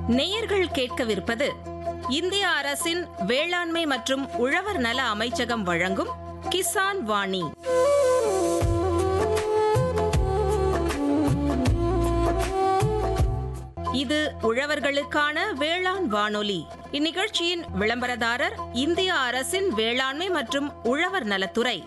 நேயர்கள் கேட்கவிருப்பது இந்திய அரசின் வேளாண்மை மற்றும் உழவர் நல அமைச்சகம் வழங்கும் கிசான் வாணி இது உழவர்களுக்கான வேளாண் வானொலி இந்நிகழ்ச்சியின் விளம்பரதாரர் இந்திய அரசின் வேளாண்மை மற்றும் உழவர் நலத்துறை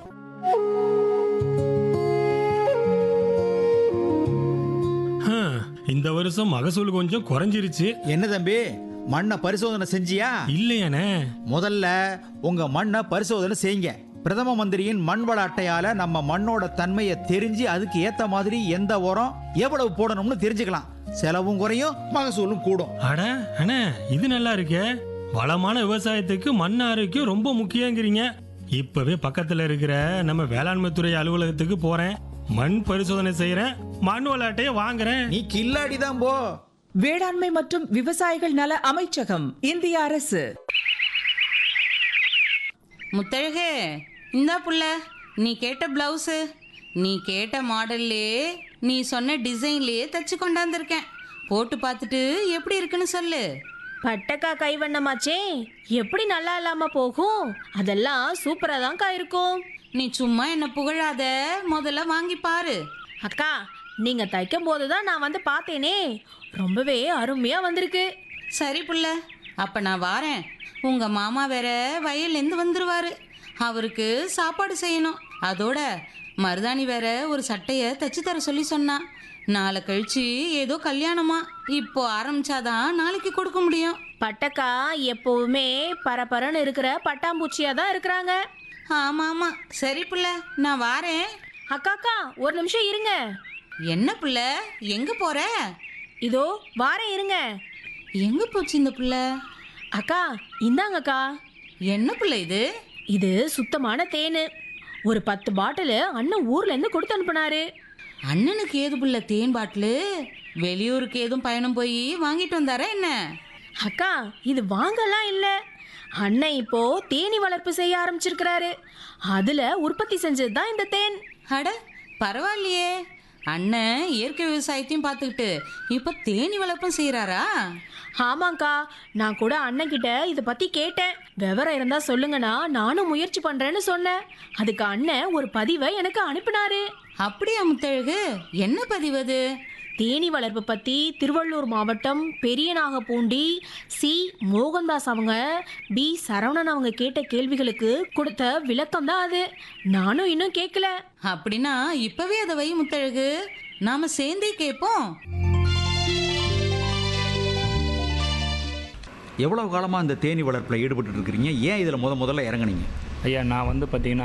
ஹம், இந்த வருஷம் மகசூல் கொஞ்சம் குறைஞ்சிருச்சு என்ன தம்பி மண்ணை பரிசோதனை செஞ்சியா இல்லையானே முதல்ல உங்க மண்ணை பரிசோதனை செய்யுங்க பிரதம மந்திரியின் மண் வள அட்டையால நம்ம மண்ணோட தன்மையை தெரிஞ்சு அதுக்கு ஏத்த மாதிரி எந்த உரம் எவ்வளவு போடணும்னு தெரிஞ்சுக்கலாம் செலவும் குறையும் மகசூலும் கூடும் அட அண்ணே இது நல்லா இருக்கே வளமான விவசாயத்துக்கு மண் ஆரோக்கியம் ரொம்ப முக்கியங்கிறீங்க இப்பவே பக்கத்துல இருக்கிற நம்ம வேளாண்மை துறை அலுவலகத்துக்கு போறேன் மண் பரிசோதனை செய்யறேன் மண் விளையாட்டையே வாங்குறேன் நீ கில்லாடி தான் போ வேளாண்மை மற்றும் விவசாயிகள் நல அமைச்சகம் இந்திய அரசு முத்தழகு இந்தா புள்ள நீ கேட்ட பிளவுஸு நீ கேட்ட மாடல்லே நீ சொன்ன டிசைன்லயே தச்சு கொண்டாந்துருக்கேன் போட்டு பார்த்துட்டு எப்படி இருக்குன்னு சொல்லு பட்டக்கா கைவண்ணமாச்சே எப்படி நல்லா இல்லாம போகும் அதெல்லாம் சூப்பரா தான்க்கா இருக்கும் நீ சும்மா என்ன புகழாத முதல்ல வாங்கி பாரு அக்கா நீங்க தைக்கும் போதுதான் நான் வந்து பார்த்தேனே ரொம்பவே அருமையா வந்திருக்கு சரி புள்ள அப்ப நான் வாரேன் உங்க மாமா வேற வயல்லேருந்து வந்துருவாரு அவருக்கு சாப்பாடு செய்யணும் அதோட மருதாணி வேற ஒரு சட்டைய தச்சு தர சொல்லி சொன்னான் நாளை கழிச்சு ஏதோ கல்யாணமா இப்போ ஆரம்பிச்சாதான் நாளைக்கு கொடுக்க முடியும் பட்டக்கா எப்பவுமே பரபரன்னு இருக்கிற பட்டாம்பூச்சியா தான் இருக்கிறாங்க ஆமா ஆமா சரி புள்ள நான் வாரேன் அக்காக்கா ஒரு நிமிஷம் இருங்க என்ன புள்ள எங்க போற இதோ வாரேன் இருங்க எங்க போச்சு இந்த புள்ள அக்கா இந்தாங்கக்கா என்ன புள்ள இது இது சுத்தமான தேனு ஒரு பத்து பாட்டில் அண்ணன் ஊர்ல இருந்து கொடுத்து அனுப்புனாரு அண்ணனுக்கு ஏது புள்ள தேன் பாட்டிலு வெளியூருக்கு ஏதும் பயணம் போய் வாங்கிட்டு வந்தாரா என்ன அக்கா இது வாங்கலாம் இல்ல அண்ணன் இப்போ தேனி வளர்ப்பு செய்ய ஆரம்பிச்சிருக்கிறாரு அதுல உற்பத்தி செஞ்சது தான் இந்த தேன் அட பரவாயில்லையே அண்ணன் இயற்கை விவசாயத்தையும் பார்த்துக்கிட்டு இப்போ தேனி வளர்ப்பும் செய்கிறாரா ஆமாங்க்கா நான் கூட அண்ணன் கிட்ட இதை பத்தி கேட்டேன் விவரம் இருந்தா சொல்லுங்கண்ணா நானும் முயற்சி பண்றேன்னு சொன்னேன் அதுக்கு அண்ணன் ஒரு பதிவை எனக்கு அனுப்பினாரு அப்படியா முத்தழகு என்ன பதிவு அது தேனி வளர்ப்பு பத்தி திருவள்ளூர் மாவட்டம் பெரியநாகப்பூண்டி சி மோகன்தாஸ் அவங்க பி சரவணன் அவங்க கேட்ட கேள்விகளுக்கு கொடுத்த விளக்கம் தான் அது நானும் இன்னும் கேட்கல அப்படின்னா இப்பவே அதை வை முத்தழகு நாம சேர்ந்தே கேட்போம் எவ்வளவு காலமா இந்த தேனி வளர்ப்புல ஈடுபட்டு இருக்கிறீங்க ஏன் இதுல முத முதல்ல இறங்குனீங்க ஐயா நான் வந்து பார்த்தீங்கன்னா